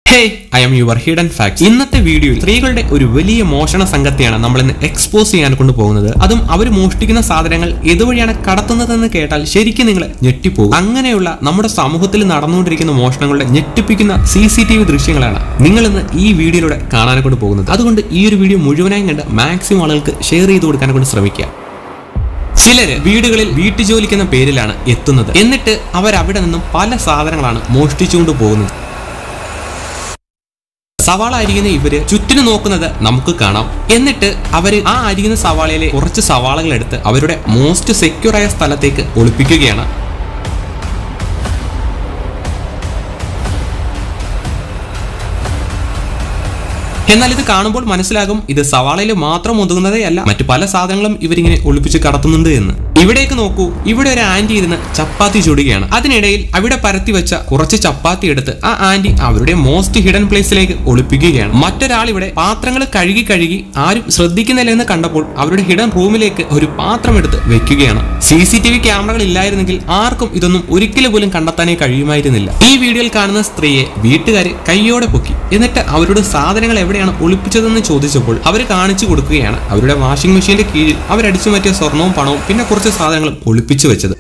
Hey I am your hidden fact ഇന്നത്തെ വീഡിയോയിൽ സ്ത്രീകളുടെ ഒരു വലിയ മോഷണ സംഘത്തെയാണ് നമ്മൾ ഇന്ന് എക്സ്പോസ് ചെയ്യാൻ കൊണ്ടുപോകുന്നത് അതും അവർ മോഷ്ടിക്കുന്ന സാധനങ്ങൾ ഇതുവഴിയാണ് കടത്തുന്നതെന്ന് കേട്ടാൽ ശരിക്കും നിങ്ങൾ ഞെട്ടിപ്പോകും അങ്ങനെയുള്ള നമ്മുടെ സമൂഹത്തിൽ നടന്നുകൊണ്ടിരിക്കുന്ന മോഷണങ്ങളുടെ ഞെട്ടിപ്പിക്കുന്ന സി സി ടി വി ദൃശ്യങ്ങളാണ് നിങ്ങൾ ഇന്ന് ഈ വീഡിയോയിലൂടെ കാണാൻ കൊണ്ട് പോകുന്നത് അതുകൊണ്ട് ഈ ഒരു വീഡിയോ മുഴുവനായും കണ്ട് മാക്സിമം ആളുകൾക്ക് ഷെയർ ചെയ്ത് കൊടുക്കാൻ കൊണ്ട് ശ്രമിക്കുക ചിലര് വീടുകളിൽ വീട്ടുജോലിക്കെന്ന പേരിലാണ് എത്തുന്നത് എന്നിട്ട് അവർ അവിടെ നിന്നും പല സാധനങ്ങളാണ് മോഷ്ടിച്ചുകൊണ്ട് പോകുന്നത് സവാള അരിയുന്ന ഇവര് ചുറ്റിനു നോക്കുന്നത് നമുക്ക് കാണാം എന്നിട്ട് അവര് ആ അരിയുന്ന സവാളയിലെ കുറച്ച് സവാളകൾ എടുത്ത് അവരുടെ മോസ്റ്റ് സെക്യൂർ ആയ സ്ഥലത്തേക്ക് ഒളിപ്പിക്കുകയാണ് എന്നാൽ ഇത് കാണുമ്പോൾ മനസ്സിലാകും ഇത് സവാളയിൽ മാത്രം ഒതുങ്ങുന്നതേ അല്ല മറ്റു പല സാധനങ്ങളും ഇവരിങ്ങനെ ഒളിപ്പിച്ച് കടത്തുന്നുണ്ട് എന്ന് ഇവിടേക്ക് നോക്കൂ ഇവിടെ ഒരു ആന്റി ഇരുന്ന് ചപ്പാത്തി ചുടുകയാണ് അതിനിടയിൽ അവിടെ പരത്തി വെച്ച കുറച്ച് ചപ്പാത്തി എടുത്ത് ആ ആന്റി അവരുടെ മോസ്റ്റ് ഹിഡൻ പ്ലേസിലേക്ക് ഒളിപ്പിക്കുകയാണ് മറ്റൊരാൾ ഇവിടെ പാത്രങ്ങൾ കഴുകി കഴുകി ആരും ശ്രദ്ധിക്കുന്നില്ലെന്ന് കണ്ടപ്പോൾ അവരുടെ ഹിഡൻ റൂമിലേക്ക് ഒരു പാത്രം എടുത്ത് വെക്കുകയാണ് സി സി ടി വി ക്യാമറകൾ ഇല്ലായിരുന്നെങ്കിൽ ആർക്കും ഇതൊന്നും ഒരിക്കലും പോലും കണ്ടെത്താനേ കഴിയുമായിരുന്നില്ല ഈ വീഡിയോയിൽ കാണുന്ന സ്ത്രീയെ വീട്ടുകാര് കൈയോടെ പൊക്കി എന്നിട്ട് അവരുടെ സാധനങ്ങൾ എവിടെയാണ് ഒളിപ്പിച്ചതെന്ന് ചോദിച്ചപ്പോൾ അവർ കാണിച്ചു കൊടുക്കുകയാണ് അവരുടെ വാഷിംഗ് മെഷീന്റെ കീഴിൽ അവരടിച്ചു മാറ്റിയ സ്വർണവും പണവും പിന്നെ കുറച്ച് സാധനങ്ങളും ഒളിപ്പിച്ചു വെച്ചത്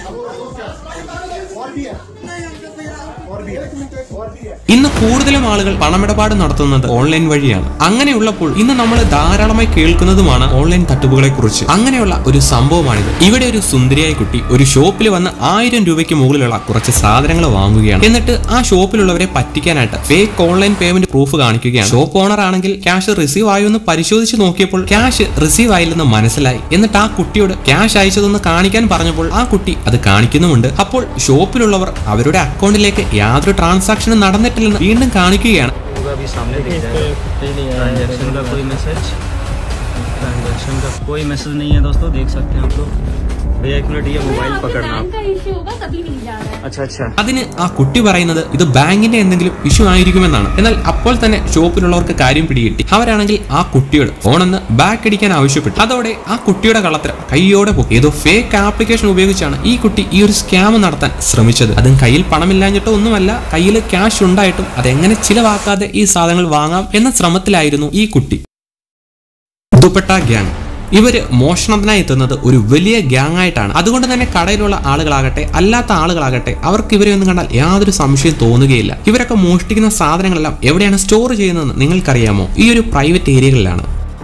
ഇന്ന് കൂടുതലും ആളുകൾ പണമിടപാട് നടത്തുന്നത് ഓൺലൈൻ വഴിയാണ് അങ്ങനെയുള്ളപ്പോൾ ഇന്ന് നമ്മൾ ധാരാളമായി കേൾക്കുന്നതുമാണ് ഓൺലൈൻ തട്ടിപ്പുകളെ കുറിച്ച് അങ്ങനെയുള്ള ഒരു സംഭവമാണിത് ഇവിടെ ഒരു സുന്ദരിയായ കുട്ടി ഒരു ഷോപ്പിൽ വന്ന് ആയിരം രൂപയ്ക്ക് മുകളിലുള്ള കുറച്ച് സാധനങ്ങൾ വാങ്ങുകയാണ് എന്നിട്ട് ആ ഷോപ്പിലുള്ളവരെ പറ്റിക്കാനായിട്ട് ഫേക്ക് ഓൺലൈൻ പേയ്മെന്റ് പ്രൂഫ് കാണിക്കുകയാണ് ഷോപ്പ് ഓണർ ആണെങ്കിൽ ക്യാഷ് റിസീവ് ആയോ എന്ന് പരിശോധിച്ച് നോക്കിയപ്പോൾ ക്യാഷ് റിസീവ് ആയില്ലെന്ന് മനസ്സിലായി എന്നിട്ട് ആ കുട്ടിയോട് ക്യാഷ് അയച്ചതൊന്ന് കാണിക്കാൻ പറഞ്ഞപ്പോൾ ആ കുട്ടി അത് കാണിക്കുന്നുമുണ്ട് അപ്പോൾ ഷോപ്പിലുള്ളവർ അവരുടെ അക്കൗണ്ടിലേക്ക് യാതൊരു ട്രാൻസാക്ഷനും നടന്നിട്ടില്ലെന്ന് വീണ്ടും കാണിക്കുകയാണ് होगा अभी सामने दिख जाएगा ट्रांजैक्शन का कोई मैसेज ट्रांजैक्शन का कोई मैसेज नहीं है दोस्तों देख सकते हैं आप लोग भैया एक मिनट ये मोबाइल पकड़ना आप का इश्यू होगा कभी नहीं जा रहा है अच्छा अच्छा അതിന് ആ കുട്ടി പറയുന്നത് ഇത് ബാങ്കിന്റെ എന്തെങ്കിലും ഇഷ്യൂ ആയിരിക്കുമെന്നാണ് എന്നാൽ അപ്പോൾ തന്നെ ഷോപ്പിലുള്ളവർക്ക് കാര്യം പിടികിട്ടി അവരാണെങ്കിൽ ആ കുട്ടിയോട് ഫോണെന്ന് ബാക്ക് അടിക്കാൻ ആവശ്യപ്പെട്ടു അതോടെ ആ കുട്ടിയുടെ കള്ളത്തരം കൈയോടെ പോയി ഏതോ ഫേക്ക് ആപ്ലിക്കേഷൻ ഉപയോഗിച്ചാണ് ഈ കുട്ടി ഈ ഒരു സ്കാം നടത്താൻ ശ്രമിച്ചത് അതും കയ്യിൽ പണമില്ലാഞ്ഞിട്ടോ ഒന്നുമല്ല കയ്യിൽ ക്യാഷ് ഉണ്ടായിട്ടും അതെങ്ങനെ ചിലവാക്കാതെ ഈ സാധനങ്ങൾ വാങ്ങാം എന്ന ശ്രമത്തിലായിരുന്നു ഈ കുട്ടി ദുപ്പട്ട ഗ്യാങ് ഇവര് മോഷണത്തിനായി എത്തുന്നത് ഒരു വലിയ ഗ്യാങ് ആയിട്ടാണ് അതുകൊണ്ട് തന്നെ കടയിലുള്ള ആളുകളാകട്ടെ അല്ലാത്ത ആളുകളാകട്ടെ അവർക്ക് ഇവരെ ഒന്നും കണ്ടാൽ യാതൊരു സംശയം തോന്നുകയില്ല ഇവരൊക്കെ മോഷ്ടിക്കുന്ന സാധനങ്ങളെല്ലാം എവിടെയാണ് സ്റ്റോർ ചെയ്യുന്നതെന്ന് നിങ്ങൾക്കറിയാമോ ഈ ഒരു പ്രൈവറ്റ് ഏരിയകളിലാണ്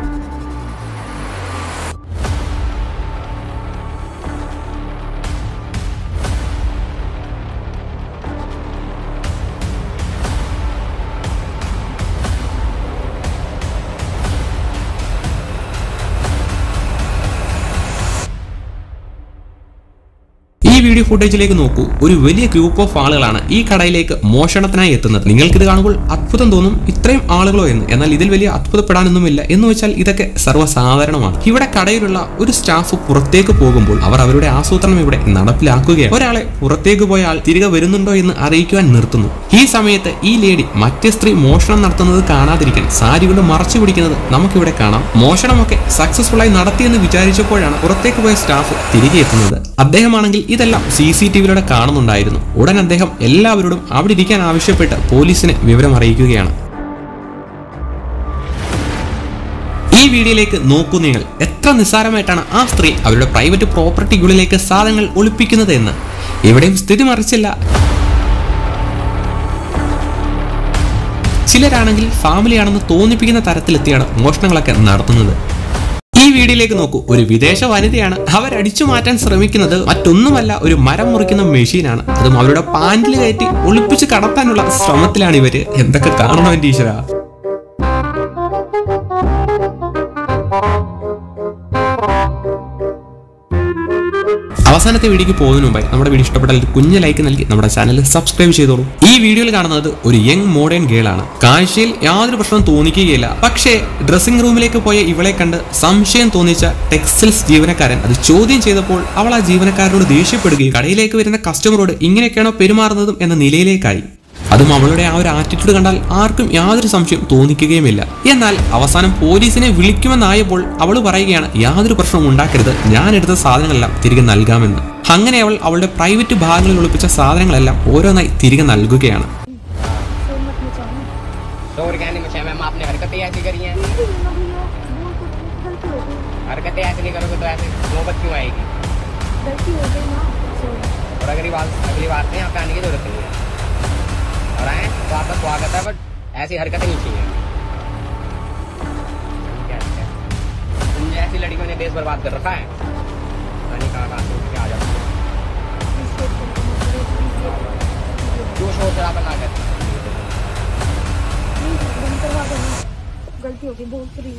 ഈ വീഡിയോ ഫുട്ടേജിലേക്ക് നോക്കൂ ഒരു വലിയ ഗ്രൂപ്പ് ഓഫ് ആളുകളാണ് ഈ കടയിലേക്ക് മോഷണത്തിനായി എത്തുന്നത് നിങ്ങൾക്കിത് കാണുമ്പോൾ അത്ഭുതം തോന്നും ഇത്രയും ആളുകളോ എന്ന് എന്നാൽ ഇതിൽ വലിയ അത്ഭുതപ്പെടാനൊന്നുമില്ല എന്ന് വെച്ചാൽ ഇതൊക്കെ സർവ്വസാധാരണമാണ് ഇവിടെ കടയിലുള്ള ഒരു സ്റ്റാഫ് പുറത്തേക്ക് പോകുമ്പോൾ അവർ അവരുടെ ആസൂത്രണം ഇവിടെ നടപ്പിലാക്കുകയാണ് ഒരാളെ പുറത്തേക്ക് പോയ ആൾ തിരികെ വരുന്നുണ്ടോ എന്ന് അറിയിക്കുവാൻ നിർത്തുന്നു ഈ സമയത്ത് ഈ ലേഡി മറ്റേ സ്ത്രീ മോഷണം നടത്തുന്നത് കാണാതിരിക്കാൻ സാരി കൊണ്ട് മറച്ചു പിടിക്കുന്നത് നമുക്കിവിടെ കാണാം മോഷണമൊക്കെ സക്സസ്ഫുൾ ആയി നടത്തിയെന്ന് വിചാരിച്ചപ്പോഴാണ് പുറത്തേക്ക് പോയ സ്റ്റാഫ് തിരികെ എത്തുന്നത് അദ്ദേഹമാണെങ്കിൽ ഇതെല്ലാം സി സി ടി വിയിലൂടെ കാണുന്നുണ്ടായിരുന്നു ഉടൻ അദ്ദേഹം എല്ലാവരോടും അവിടെ ഇരിക്കാൻ ആവശ്യപ്പെട്ട് പോലീസിനെ വിവരം അറിയിക്കുകയാണ് ഈ വീഡിയോയിലേക്ക് നോക്കൂ നിങ്ങൾ എത്ര നിസ്സാരമായിട്ടാണ് ആ സ്ത്രീ അവരുടെ പ്രൈവറ്റ് പ്രോപ്പർട്ടിക്കുള്ളിലേക്ക് സാധനങ്ങൾ ഒളിപ്പിക്കുന്നത് എന്ന് എവിടെയും സ്ഥിതി മറിച്ചില്ല ചിലരാണെങ്കിൽ ഫാമിലിയാണെന്ന് തോന്നിപ്പിക്കുന്ന തരത്തിലെത്തിയാണ് മോഷണങ്ങളൊക്കെ നടത്തുന്നത് ഈ വീഡിയോയിലേക്ക് നോക്കൂ ഒരു വിദേശ വനിതയാണ് അവരടിച്ചു മാറ്റാൻ ശ്രമിക്കുന്നത് മറ്റൊന്നുമല്ല ഒരു മരം മുറിക്കുന്ന മെഷീനാണ് അതും അവരുടെ പാൻറിൽ കയറ്റി ഒളിപ്പിച്ച് കടത്താനുള്ള ശ്രമത്തിലാണ് ഇവര് എന്തൊക്കെ കാണണോ എന്റെ ഈശ്വര അവസാനത്തെ വീഡിയോക്ക് പോകുന്നതിന് മുമ്പായി നമ്മുടെ വീഡിയോ ഇഷ്ടപ്പെട്ടാൽ ഒരു കുഞ്ഞ് ലൈക്ക് നൽകി നമ്മുടെ ചാനൽ സബ്സ്ക്രൈബ് ചെയ്തോളൂ ഈ വീഡിയോയിൽ കാണുന്നത് ഒരു യങ് മോഡേൺ ഗേൾ ആണ് കാഴ്ചയിൽ യാതൊരു പ്രശ്നവും തോന്നിക്കുകയില്ല പക്ഷേ ഡ്രസ്സിംഗ് റൂമിലേക്ക് പോയ ഇവളെ കണ്ട് സംശയം തോന്നിച്ച ടെക്സ്റ്റൈൽസ് ജീവനക്കാരൻ അത് ചോദ്യം ചെയ്തപ്പോൾ അവൾ ആ ജീവനക്കാരനോട് ദേഷ്യപ്പെടുകയും കടയിലേക്ക് വരുന്ന കസ്റ്റമറോട് ഇങ്ങനെയൊക്കെയാണോ പെരുമാറുന്നതും എന്ന നിലയിലേക്കായി അതും അവളുടെ ആ ഒരു ആറ്റിറ്റ്യൂഡ് കണ്ടാൽ ആർക്കും യാതൊരു സംശയം തോന്നിക്കുകയുമില്ല എന്നാൽ അവസാനം പോലീസിനെ വിളിക്കുമെന്നായപ്പോൾ അവൾ പറയുകയാണ് യാതൊരു പ്രശ്നവും ഉണ്ടാക്കരുത് ഞാൻ എടുത്ത സാധനങ്ങളെല്ലാം തിരികെ നൽകാമെന്ന് അങ്ങനെ അവൾ അവളുടെ പ്രൈവറ്റ് ഭാഗങ്ങളിൽ ഒളിപ്പിച്ച സാധനങ്ങളെല്ലാം ഓരോന്നായി തിരികെ നൽകുകയാണ് सो मत मचाओ शोर कहने में छह मैम आपने हरकतें ऐसी करी हैं हरकतें ऐसे नहीं करोगे तो ऐसे नौबत क्यों आएगी और अगली बार अगली बार से यहाँ पे आने की जरूरत नहीं है और आए तो आपका स्वागत है बट ऐसी हरकतें नहीं चाहिए क्या है? तुम जैसी लड़कियों ने देश बर्बाद कर रखा है पता नहीं कहाँ कहाँ से उठ के आ जाती है क्यों शोर शराबा ना कर गलती होगी बहुत रही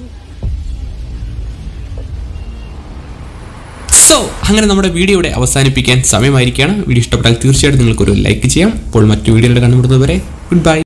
സോ അങ്ങനെ നമ്മുടെ വീഡിയോ ഇവിടെ അവസാനിപ്പിക്കാൻ സമയമായിരിക്കുകയാണ് വീഡിയോ ഇഷ്ടപ്പെട്ടാൽ തീർച്ചയായിട്ടും നിങ്ങൾക്കൊരു ലൈക്ക് ചെയ്യാം അപ്പോൾ മറ്റു വീഡിയോയുടെ കണ്ടുപിടുന്നതുവരെ ഗുഡ് ബൈ